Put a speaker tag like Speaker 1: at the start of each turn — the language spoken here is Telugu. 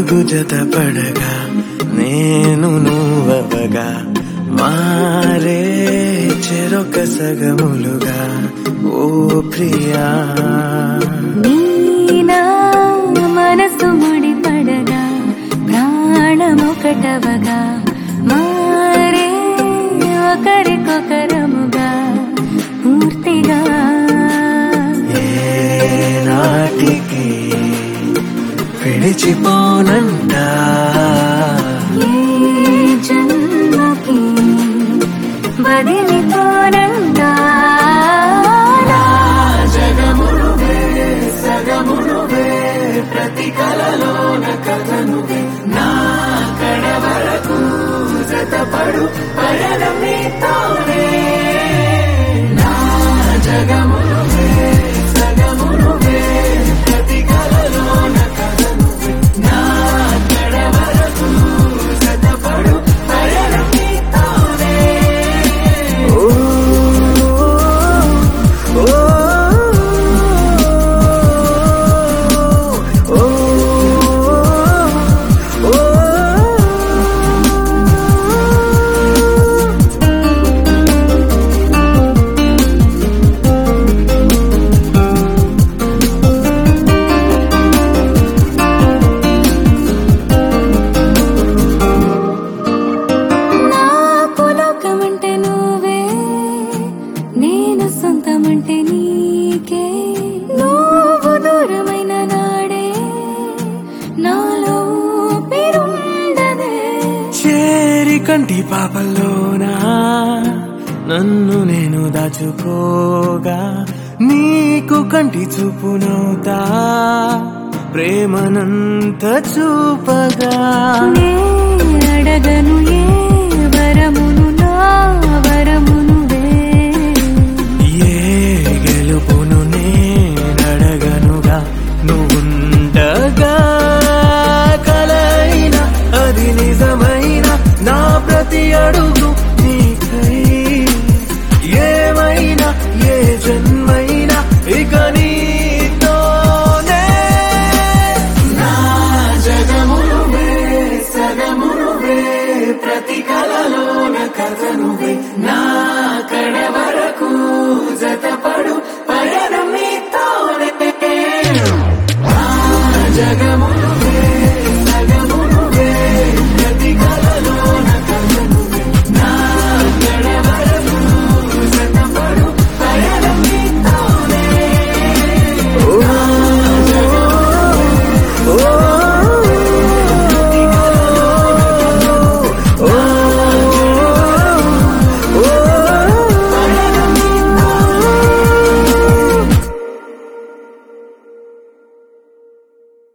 Speaker 1: అడుగు జత పడగా నేను నువ్వవగా మారే చెరొక సగములుగా ఓ ప్రియా
Speaker 2: నీనా మనసు ముడిపడగా ప్రాణమొకటవగా మారే ఒకరికొకరముగా పూర్తిగా
Speaker 1: ఏ నాటికి విడిచిపోనంట
Speaker 2: ఏ జన్మకి బదిలిపోనంగా నా జగమునువే సగమునువే ప్రతి కలలోన కథనువే నా కడ వరకు జతపడు పయనం నీతోనే నా జగమునువే సగమునువే ప్రతి కలలోన కథనువే నా కడ వరకు జతపడు పయనం నీతోనే
Speaker 1: ఓ ఓ ఓ ఓ
Speaker 2: నాకు లోకమంటే నువ్వే నేను సొంతమంటే నీకే నువ్వు దూరమైన నాడే నాలో పేరుండదే
Speaker 1: చేరి కంటి పాపల్లోనా నన్ను నేను దాచుకోగా నీకు కంటి చూపునవుతా ప్రేమనంత చూపగా
Speaker 2: నే అడగను ఏ